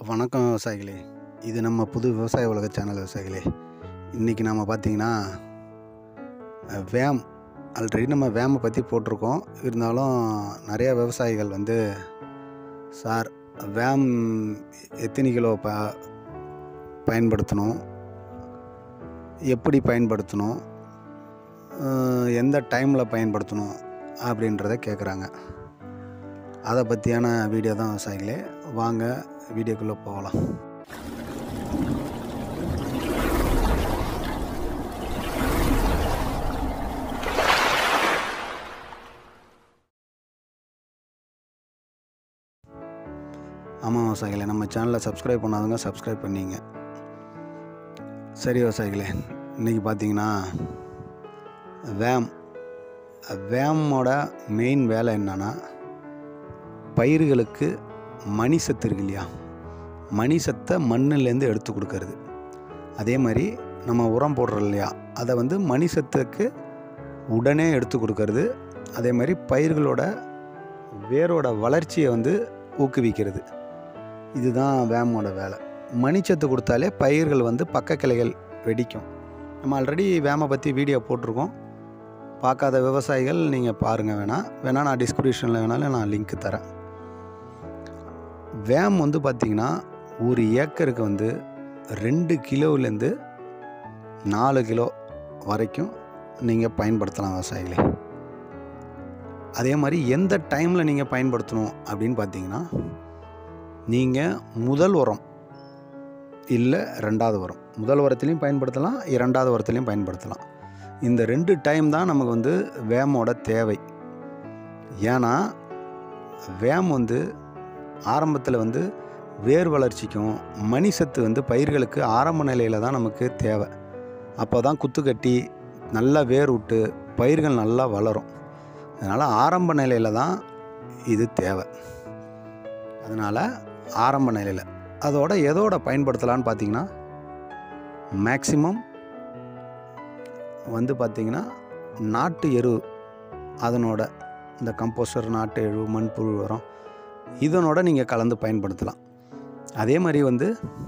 வணக்கம் விவசாயிகளே இது நம்ம புது விவசாய உலக சேனல் விவசாயிகளே இன்றைக்கி நம்ம பார்த்தீங்கன்னா அஹ், வேம் ஆல்ரெடி நம்ம வேமை பற்றி போட்டிருக்கோம் இருந்தாலும் நிறைய விவசாயிகள் வந்து சார் வேம் எத்தனை கிலோ ப பயன்படுத்தணும் எப்படி பயன்படுத்தணும் அஹ், எந்த டைமில் பயன்படுத்தணும் அப்படின்றத கேட்குறாங்க அதை பற்றியான வீடியோ தான் விவசாயிகளே வாங்க வீடியோக்குள்ளே போகலாம் ஆமாம் விவசாயிகளே நம்ம சேனலை சப்ஸ்கிரைப் பண்ணாதவங்க சப்ஸ்கிரைப் பண்ணிங்க சரி விவசாயிகளே இன்றைக்கி பார்த்தீங்கன்னா வேம் வேமோட மெயின் வேலை என்னன்னா பயிர்களுக்கு மணி சத்து இருக்கு இல்லையா மணி சத்தை மண்ணிலேருந்து எடுத்து கொடுக்கறது அதே மாதிரி நம்ம உரம் போடுறோம் இல்லையா அதை வந்து மணி சத்துக்கு உடனே எடுத்து கொடுக்கறது அதே மாதிரி பயிர்களோட வேரோட வளர்ச்சியை வந்து ஊக்குவிக்கிறது இதுதான் வேமோட வேலை மணிச்சத்து கொடுத்தாலே பயிர்கள் வந்து பக்க கிளைகள் வெடிக்கும் நம்ம ஆல்ரெடி வேமை பற்றி வீடியோ போட்டிருக்கோம் பார்க்காத விவசாயிகள் நீங்கள் பாருங்கள் வேணால் வேணால் நான் டிஸ்கிரிப்ஷனில் வேணாலும் நான் லிங்க் தரேன் வேம் வந்து பார்த்திங்கன்னா ஒரு ஏக்கருக்கு வந்து ரெண்டு கிலோவிலேருந்து நாலு கிலோ வரைக்கும் நீங்கள் பயன்படுத்தலாம் விவசாயிகளே அதே மாதிரி எந்த டைமில் நீங்கள் பயன்படுத்தணும் அப்படின்னு பார்த்தீங்கன்னா நீங்கள் முதல் உரம் இல்லை ரெண்டாவது உரம் முதல் உரத்துலேயும் பயன்படுத்தலாம் இரண்டாவது உரத்துலேயும் பயன்படுத்தலாம் இந்த ரெண்டு டைம் தான் நமக்கு வந்து வேமோட தேவை ஏன்னா வேம் வந்து ஆரம்பத்தில் வந்து வேர் வளர்ச்சிக்கும் மணி சத்து வந்து பயிர்களுக்கு ஆரம்ப நிலையில் தான் நமக்கு தேவை அப்போ தான் குத்து கட்டி நல்லா வேர் விட்டு பயிர்கள் நல்லா வளரும் அதனால் ஆரம்ப நிலையில் தான் இது தேவை அதனால் ஆரம்ப நிலையில் அதோட எதோட பயன்படுத்தலான்னு பார்த்தீங்கன்னா மேக்சிமம் வந்து பார்த்திங்கன்னா நாட்டு எரு அதனோட இந்த கம்போஸ்டர் நாட்டு எரு மண்புழு உரம் இதனோட நீங்கள் கலந்து பயன்படுத்தலாம் அதே மாதிரி வந்து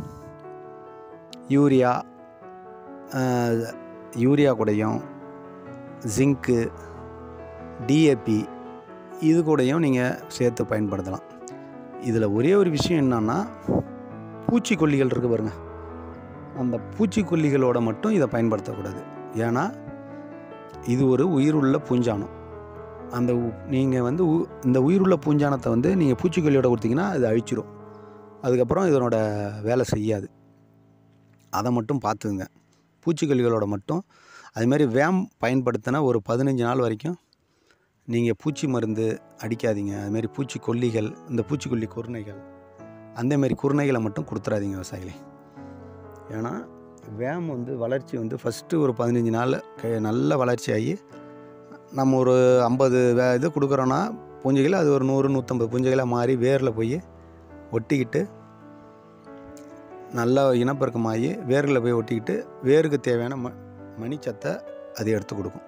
யூரியா ஆஹ், யூரியா கூடயும் ஜிங்க்கு டிஏபி இது கூடயும் நீங்கள் சேர்த்து பயன்படுத்தலாம் இதில் ஒரே ஒரு விஷயம் என்னன்னா பூச்சிக்கொல்லிகள் இருக்குது பாருங்க அந்த பூச்சிக்கொல்லிகளோட மட்டும் இதை பயன்படுத்தக்கூடாது ஏன்னா இது ஒரு உயிருள்ள பூஞ்சானம் அந்த நீங்கள் வந்து உ- இந்த உயிருள்ள பூஞ்சானத்தை வந்து நீங்கள் பூச்சிக்கொல்லியோட கொடுத்தீங்கன்னா அது அழிச்சிடும் அதுக்கப்புறம் இதனோட வேலை செய்யாது அதை மட்டும் பார்த்துங்க பூச்சிக்கொல்லிகளோட மட்டும் அதுமாரி வேம் பயன்படுத்தின ஒரு பதினஞ்சு நாள் வரைக்கும் நீங்கள் பூச்சி மருந்து அடிக்காதீங்க அதுமாரி பூச்சிக்கொல்லிகள் இந்த பூச்சிக்கொல்லி குருணைகள் அந்தமாரி குருணைகளை மட்டும் கொடுத்துறாதீங்க விவசாயிகளே ஏன்னா வேம் வந்து வளர்ச்சி வந்து ஃபஸ்ட்டு ஒரு பதினஞ்சு நாள் க- நல்ல வளர்ச்சி ஆகி நம்ம ஒரு ஐம்பது வே இது கொடுக்குறோன்னா பூஞ்சைகள் அது ஒரு நூறு நூற்றம்பது பூஞ்சைகளாக மாறி வேரில் போய் ஒட்டிக்கிட்டு நல்லா இனப்பெருக்கமாகி வேர்களில் போய் ஒட்டிக்கிட்டு வேருக்கு தேவையான ம மணிச்சத்தை அது எடுத்து கொடுக்கும்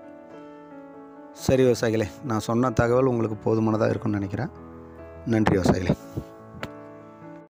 சரி விவசாயிகளே நான் சொன்ன தகவல் உங்களுக்கு போதுமானதாக இருக்கும்னு நினைக்கிறேன் நன்றி விவசாயிகளே